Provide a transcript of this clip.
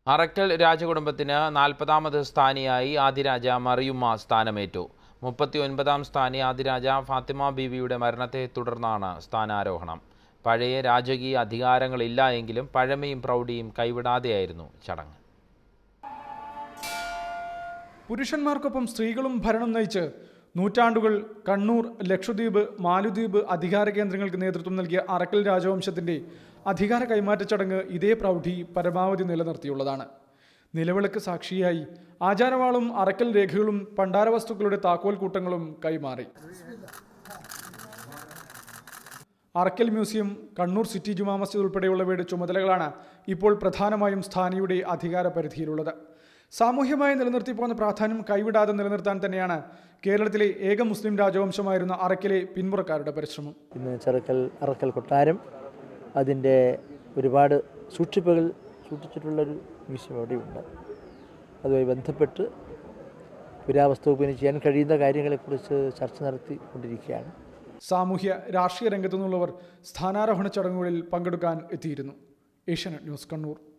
അറക്കൽ രാജകുടുംബത്തിന് നാൽപ്പതാമത് സ്ഥാനിയായി ആദിരാജ മറിയുമ്മ സ്ഥാനമേറ്റു മുപ്പത്തി ഒൻപതാം സ്ഥാനി ആദിരാജ ഫാത്തിമ ബീവിയുടെ മരണത്തെ തുടർന്നാണ് സ്ഥാനാരോഹണം പഴയ രാജകീയ അധികാരങ്ങളില്ല എങ്കിലും പഴമയും പ്രൗഢിയും കൈവിടാതെയായിരുന്നു ചടങ്ങ് പുരുഷന്മാർക്കൊപ്പം സ്ത്രീകളും ഭരണം നയിച്ച് നൂറ്റാണ്ടുകൾ കണ്ണൂർ ലക്ഷദ്വീപ് മാലുദ്വീപ് അധികാര കേന്ദ്രങ്ങൾക്ക് നേതൃത്വം നൽകിയ അറക്കൽ രാജവംശത്തിന്റെ അധികാര കൈമാറ്റ ചടങ്ങ് ഇതേ പ്രൗഢി പരമാവധി നിലനിർത്തിയുള്ളതാണ് നിലവിളക്ക് സാക്ഷിയായി ആചാരവാളും അറക്കൽ രേഖകളും പണ്ടാര വസ്തുക്കളുടെ താക്കോൽ കൂട്ടങ്ങളും കൈമാറി അറക്കൽ മ്യൂസിയം കണ്ണൂർ സിറ്റി ജുമാ മസ്ജിദ് ഉൾപ്പെടെയുള്ളവയുടെ ചുമതലകളാണ് ഇപ്പോൾ പ്രധാനമായും സ്ഥാനിയുടെ അധികാര പരിധിയിലുള്ളത് സാമൂഹ്യമായി നിലനിർത്തിപ്പോന്ന പ്രാധാന്യം കൈവിടാതെ നിലനിർത്താൻ തന്നെയാണ് കേരളത്തിലെ ഏക മുസ്ലിം രാജവംശമായിരുന്ന അറക്കലെ പിന്മുറക്കാരുടെ പരിശ്രമം ഇന്ന് ചെറുക്കൽ അറക്കൽ കൊട്ടാരം അതിൻ്റെ ഒരുപാട് സൂക്ഷിപ്പുകൾ സൂക്ഷിച്ചിട്ടുള്ളൊരു മ്യൂസിയം അവിടെയുണ്ട് അതുമായി ബന്ധപ്പെട്ട് പുരാവസ്തു വകുപ്പിന് ചെയ്യാൻ കഴിയുന്ന കാര്യങ്ങളെക്കുറിച്ച് ചർച്ച നടത്തിക്കൊണ്ടിരിക്കുകയാണ് സാമൂഹ്യ രാഷ്ട്രീയ രംഗത്തു നിന്നുള്ളവർ സ്ഥാനാരോഹണ ചടങ്ങുകളിൽ പങ്കെടുക്കാൻ എത്തിയിരുന്നു ഏഷ്യാനെറ്റ് ന്യൂസ് കണ്ണൂർ